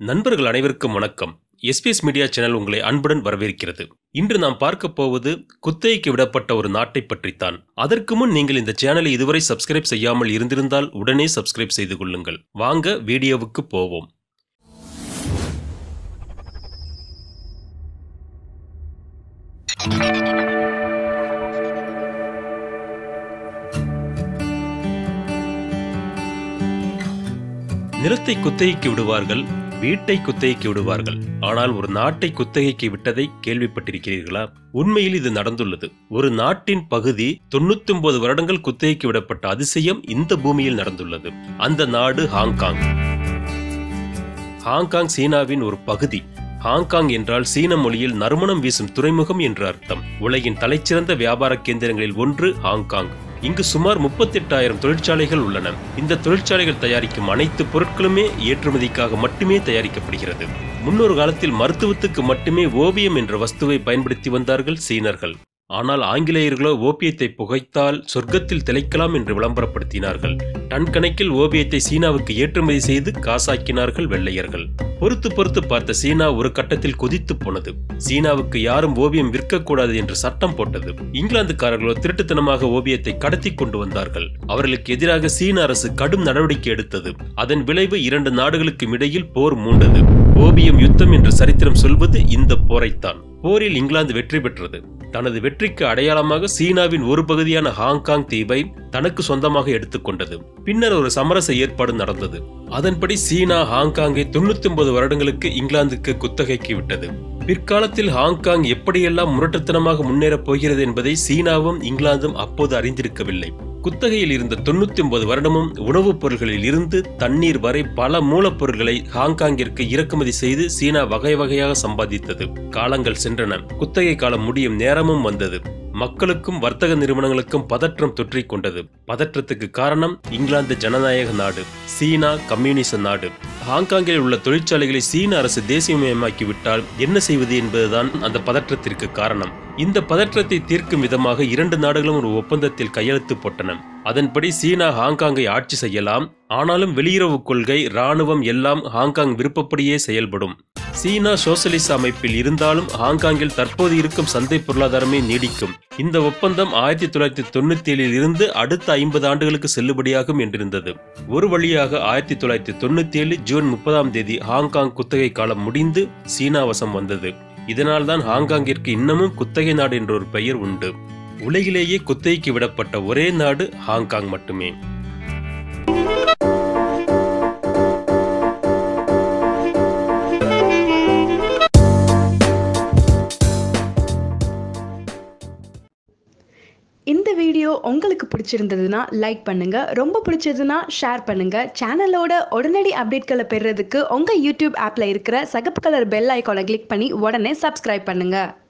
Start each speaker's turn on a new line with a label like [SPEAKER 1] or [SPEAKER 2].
[SPEAKER 1] நண்பர்கள் அனைவருக்கும் வணக்கம் எஸ்பிஎஸ் மீடியா சேனல் உங்களை அன்புடன் வரவேற்கிறது இன்று நாம் பார்க்க போவது குத்தகைக்கு விடப்பட்ட ஒரு நாட்டை பற்றித்தான் அதற்கு முன் நீங்கள் இந்த சேனலை இதுவரை சப்ஸ்கிரைப் செய்யாமல் இருந்திருந்தால் உடனே சப்ஸ்கிரைப் செய்து கொள்ளுங்கள் வாங்க வீடியோவுக்கு போவோம் நிலத்தை குத்தகைக்கு விடுவார்கள் வீட்டை குத்தகைக்கு விடுவார்கள் ஆனால் ஒரு நாட்டை குத்தகைக்கு விட்டதை கேள்விப்பட்டிருக்கிறீர்களா உண்மையில் இது நடந்துள்ளது ஒரு நாட்டின் பகுதி தொண்ணூத்தி ஒன்பது வருடங்கள் குத்தகைக்கு விடப்பட்ட அதிசயம் இந்த பூமியில் நடந்துள்ளது அந்த நாடு ஹாங்காங் ஹாங்காங் சீனாவின் ஒரு பகுதி ஹாங்காங் என்றால் சீன மொழியில் நறுமணம் வீசும் துறைமுகம் என்று அர்த்தம் உலகின் தலைச்சிறந்த வியாபார கேந்திரங்களில் ஒன்று ஹாங்காங் இங்கு சுமார் முப்பத்தெட்டாயிரம் தொழிற்சாலைகள் உள்ளன இந்த தொழிற்சாலைகள் தயாரிக்கும் அனைத்து பொருட்களுமே ஏற்றுமதிக்காக மட்டுமே தயாரிக்கப்படுகிறது முன்னொரு காலத்தில் மருத்துவத்துக்கு மட்டுமே ஓவியம் என்ற வஸ்துவை பயன்படுத்தி வந்தார்கள் சீனர்கள் ஆனால் ஆங்கிலேயர்களோ ஓபியத்தை புகைத்தால் சொர்க்கத்தில் திளைக்கலாம் என்று விளம்பரப்படுத்தினார்கள் டன் கணக்கில் ஓபியத்தை சீனாவுக்கு ஏற்றுமதி செய்து காசாக்கினார்கள் வெள்ளையர்கள் பொறுத்து பொறுத்து பார்த்த சீனா ஒரு கட்டத்தில் கொதித்து போனது சீனாவுக்கு யாரும் ஓவியம் விற்கக்கூடாது என்று சட்டம் போட்டது இங்கிலாந்துக்காரர்களோ திருட்டுத்தனமாக ஓவியத்தை கடத்தி கொண்டு வந்தார்கள் அவர்களுக்கு எதிராக சீன அரசு கடும் நடவடிக்கை எடுத்தது அதன் விளைவு இரண்டு நாடுகளுக்கும் இடையில் போர் மூண்டது ஓவியம் யுத்தம் என்று சரித்திரம் சொல்வது இந்த போரைத்தான் போரில் இங்கிலாந்து வெற்றி பெற்றது தனது வெற்றிக்கு அடையாளமாக சீனாவின் ஒரு பகுதியான ஹாங்காங் தீவை தனக்கு சொந்தமாக எடுத்துக்கொண்டது பின்னர் ஒரு சமரச ஏற்பாடு நடந்தது அதன்படி சீனா ஹாங்காங்கை தொண்ணூத்தி ஒன்பது வருடங்களுக்கு இங்கிலாந்துக்கு குத்தகைக்கு விட்டது பிற்காலத்தில் ஹாங்காங் எப்படியெல்லாம் முரட்டுத்தனமாக முன்னேறப் போகிறது என்பதை சீனாவும் இங்கிலாந்தும் அப்போது அறிந்திருக்கவில்லை குத்தகையில் இருந்த தொண்ணூத்தி ஒன்பது வருடமும் உணவுப் பொருள்களில் இருந்து தண்ணீர் வரை பல மூலப்பொருட்களை ஹாங்காங்கிற்கு இறக்குமதி செய்து சீனா வகை வகையாக சம்பாதித்தது காலங்கள் சென்றன குத்தகை காலம் முடியும் நேரமும் வந்தது மக்களுக்கும் வர்த்தக நிறுவனங்களுக்கும் பதற்றம் தொற்றிக் கொண்டது பதற்றத்துக்கு காரணம் இங்கிலாந்து ஜனநாயக நாடு சீனா கம்யூனிச நாடு ஹாங்காங்கில் உள்ள தொழிற்சாலைகளை சீன அரசு தேசியமயமாக்கி விட்டால் என்ன செய்வது என்பதுதான் அந்த பதற்றத்திற்கு காரணம் இந்த பதற்றத்தை தீர்க்கும் விதமாக இரண்டு நாடுகளும் ஒரு ஒப்பந்தத்தில் கையெழுத்து போட்டன அதன்படி சீனா ஹாங்காங்கை ஆட்சி செய்யலாம் ஆனாலும் வெளியுறவு கொள்கை ராணுவம் எல்லாம் ஹாங்காங் விருப்பப்படியே செயல்படும் சீனா சோசலிச அமைப்பில் இருந்தாலும் ஹாங்காங்கில் தற்போது இருக்கும் சந்தை பொருளாதாரமே நீடிக்கும் இந்த ஒப்பந்தம் ஆயிரத்தி தொள்ளாயிரத்தி தொண்ணூத்தி ஏழில் இருந்து அடுத்த ஐம்பது ஆண்டுகளுக்கு செல்லுபடியாகும் என்றிருந்தது ஒரு வழியாக ஆயிரத்தி தொள்ளாயிரத்தி தொண்ணூத்தி ஏழு ஜூன் முப்பதாம் தேதி ஹாங்காங் குத்தகை காலம் முடிந்து சீனா வசம் வந்தது இதனால்தான் ஹாங்காங்கிற்கு இன்னமும் குத்தகை நாடு என்ற ஒரு பெயர் உண்டு உலகிலேயே குத்தகைக்கு விடப்பட்ட ஒரே நாடு ஹாங்காங் மட்டுமே
[SPEAKER 2] இந்த வீடியோ உங்களுக்கு பிடிச்சிருந்ததுன்னா லைக் பண்ணுங்க ரொம்ப பிடிச்சதுன்னா ஷேர் பண்ணுங்க சேனலோட உடனடி அப்டேட்களை பெறுறதுக்கு உங்க யூடியூப் ஆப்ல இருக்கிற சகப்பு கலர் பெல் ஐக்கானை கிளிக் பண்ணி உடனே சப்ஸ்கிரைப் பண்ணுங்க